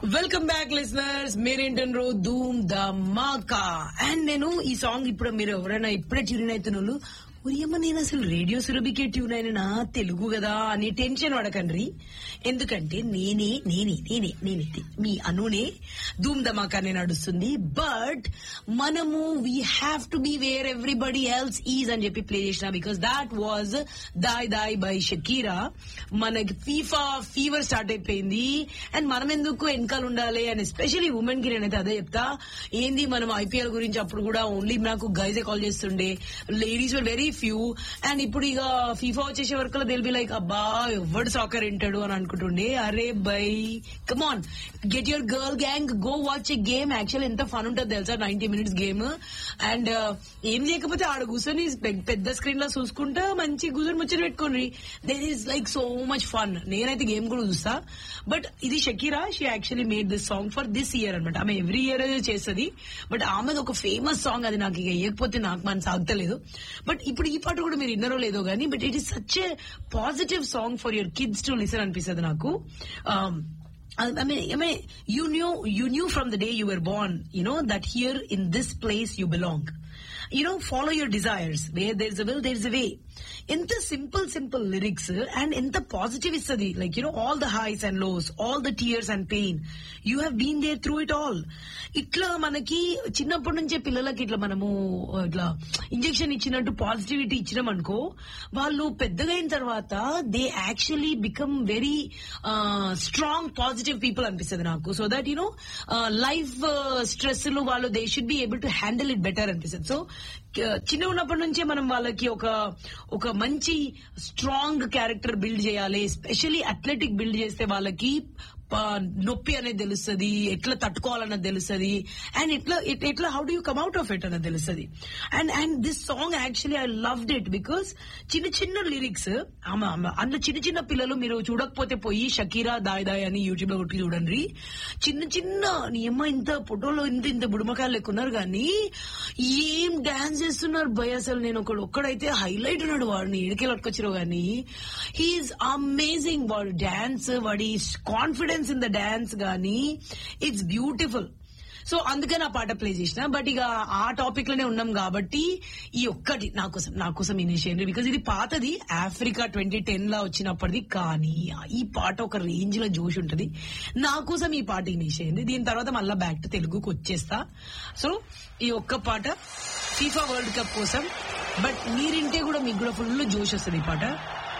Welcome back listeners మీరేంటన్నారు ధూమ్ the మాకా and నేను ఈ సాంగ్ ఇప్పుడు మీరు ఎవరైనా ఇప్పుడే ట్యూన్ అవుతున్నారు ఉరియమ్మ నేను అసలు రేడియో సురభికే ట్యూన్ అయినా తెలుగు కదా అని టెన్షన్ పడకండ్రి ఎందుకంటే నేనే నేనే నేనే నేనే మీ అనునే ధూమ్ ధమాకానే నడుస్తుంది బట్ మనము we have to be where everybody else is అని చెప్పి ప్లే చేసిన బికాస్ దాట్ వాజ్ దాయ్ దాయ్ బై షకీరా మనకి ఫీఫా ఫీవర్ స్టార్ట్ అయిపోయింది అండ్ మనం ఎందుకు వెనకాల ఉండాలి అండ్ ఎస్పెషలీ ఉమెన్ కి నేనైతే అదే చెప్తా ఏంది మనం ఐపీఎల్ గురించి అప్పుడు కూడా ఓన్లీ నాకు గైజే కాల్ చేస్తుండే ladies were very few and ఇప్పుడు ఇక ఫీఫా వచ్చేసే వరకు దిల్ బి లైక్ అబ్బా ఎవడు సాకర్ వింటాడు అని అనుకుంటుండే అరే bye come on get your girl gang go watch a game actual ఎంత ఫన్ ఉంటుంది తెలుసా నైన్టీ మినిట్స్ గేమ్ అండ్ ఏం లేకపోతే ఆడ కూర్చొని పె- పెద్ద స్క్రీన్ లో చూసుకుంటా మంచి కూర్చొని ముచ్చట పెట్టుకోండి there is like so much fun నేనైతే గేమ్ కూడా చూస్తా బట్ ఇది Shakira she actually made this song for this year అనమాట ఆమె ఎవ్రీ ఇయర్ చేస్తుంది బట్ ఆమెది ఒక ఫేమస్ సాంగ్ అది నాకు ఇక వేయకపోతే నాకు మన సాగుతలేదు బట్ ఇప్పుడు ఈ పాట కూడా మీరు విన్నారో లేదో కానీ but it is such a positive song for your kids to listen అనిపిస్తుంది నాకు Um, I I mean, I mean, you knew, you knew from the day you were born, you know, that here in this place you belong. You know, follow your desires. Where there's a will, there's a way. ఎంత simple simple lyrics and ఎంత positive ఇస్తుంది like you know all the highs and lows all the tears and pain you have been there through it all ఇట్లా మనకి చిన్నప్పటి నుంచే పిల్లలకి ఇట్లా మనము ఇట్లా ఇంజెక్షన్ ఇచ్చినట్టు పాజిటివిటీ ఇచ్చినాం అనుకో వాళ్ళు పెద్దగా అయిన తర్వాత they actually become very strong positive people అనిపిస్తుంది నాకు so that you know life stress లు వాళ్ళు they should be able to handle it better అనిపిస్తుంది సో చిన్న ఉన్నప్పటి నుంచే మనం వాళ్ళకి ఒక ఒక మంచి స్ట్రాంగ్ క్యారెక్టర్ బిల్డ్ చేయాలి ఎస్పెషలీ అథ్లెటిక్ బిల్డ్ చేస్తే వాళ్ళకి ప- నొప్పి అనేది తెలుస్తుంది ఎట్లా తట్టుకోవాలన్నది తెలుస్తుంది అండ్ ఎట్లా ఎట్- ఎట్లా how do you come out of it అన్నది తెలుస్తుంది and and this song actually I loved it because చిన్న చిన్న లిరిక్స్ అందులో చిన్న చిన్న పిల్లలు మీరు చూడకపోతే పోయి షకీరా దాయ్ దాయ్ అని యూట్యూబ్ లో కొట్టి చూడండి చిన్న చిన్న నీ అమ్మ ఇంత ఫోటోలో ఇంత ఇంత బుడమకాయలు లెక్కున్నారు కానీ ఏం డాన్స్ చేస్తున్నారు భయ అసలు నేను ఒకడు ఒక్కడైతే హైలైట్ ఉన్నాడు వాడిని ఎడికే పట్టుకొచ్చారు కానీ హీఈస్ అమేజింగ్ వాడు డాన్స్ వాడి కాన్ఫిడెన్స్ ఇన్ ద డాన్స్ గానీ ఇట్స్ బ్యూటిఫుల్ సో అందుకని ఆ పాట ప్లే చేసిన బట్ ఇక ఆ టాపిక్ లోనే ఉన్నాం కాబట్టి ఈ ఒక్కటి నా కోసం నా కోసం ఇనిషియేటివ్ బికాజ్ ఇది పాతది ఆఫ్రికా ట్వంటీ టెన్ లా వచ్చినప్పటిది కానీ ఈ పాట ఒక రేంజ్ లో జోష్ ఉంటది నా కోసం ఈ పాట ఇనిషియేటివ్ దీని తర్వాత మళ్ళా బ్యాక్ టు తెలుగుకి వచ్చేస్తా సో ఈ ఒక్క పాట ఫీఫా వరల్డ్ కప్ కోసం బట్ మీరింటే కూడా మీకు కూడా ఫుల్ జోష్ వస్తుంది ఈ పాట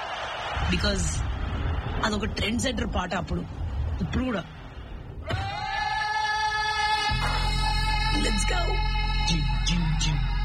బికాజ్ అదొక ట్రెండ్ సెంటర్ పాట అప్పుడు ఇప్పుడు కూడా లెట్స్ గో